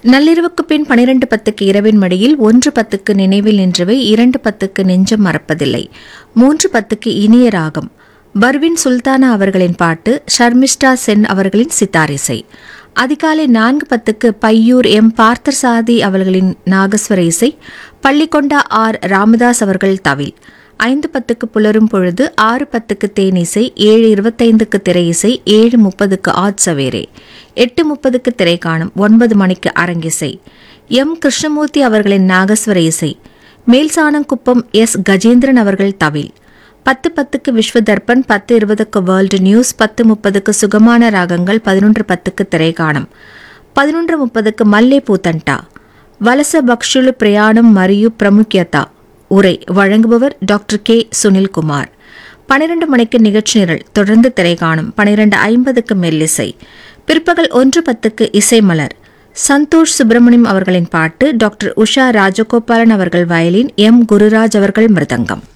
நள்ளிரவுக்கு பின் பனிரெண்டு பத்துக்கு இரவின் மடியில் ஒன்று பத்துக்கு நினைவில் நின்றவை இரண்டு பத்துக்கு நெஞ்சம் மறப்பதில்லை மூன்று பத்துக்கு இனிய ராகம் பர்வின் சுல்தானா அவர்களின் பாட்டு ஷர்மிஷ்டா சென் அவர்களின் சித்தாரிசை அதிகாலை நான்கு பத்துக்கு பையூர் எம் பார்த்தசாதி அவர்களின் நாகஸ்வர இசை பள்ளிக்கொண்டா ஆர் ராமதாஸ் அவர்கள் தவில் ஐந்து பத்துக்கு புலரும் பொழுது ஆறு பத்துக்கு தேனிசை ஏழு இருபத்தைந்துக்கு திரை இசை ஏழு முப்பதுக்கு ஆட் சவேரே எட்டு முப்பதுக்கு திரை காணும் ஒன்பது மணிக்கு அரங்கிசை எம் கிருஷ்ணமூர்த்தி அவர்களின் நாகஸ்வர இசை மேல்சாணங்குப்பம் எஸ் கஜேந்திரன் அவர்கள் தவில் பத்து பத்துக்கு விஸ்வ தர்ப்பன் பத்து இருபதுக்கு வேர்ல்டு நியூஸ் பத்து முப்பதுக்கு சுகமான ராகங்கள் பதினொன்று பத்துக்கு திரைகாணம் பதினொன்று முப்பதுக்கு மல்லே பூத்தண்டா வலச பக்ஷுலு பிரயாணம் மரியு பிரமுக்கியதா உரை வழங்குபவர் டாக்டர் கே சுனில்குமார் பனிரெண்டு மணிக்கு நிகழ்ச்சி நிரல் தொடர்ந்து திரைகாணும் பனிரெண்டு ஐம்பதுக்கு மெல்லிசை பிற்பகல் ஒன்று பத்துக்கு இசைமலர் சந்தோஷ் சுப்பிரமணியம் அவர்களின் பாட்டு டாக்டர் உஷா ராஜகோபாலன் அவர்கள் வயலின் எம் குருராஜ் அவர்கள் மிருதங்கம்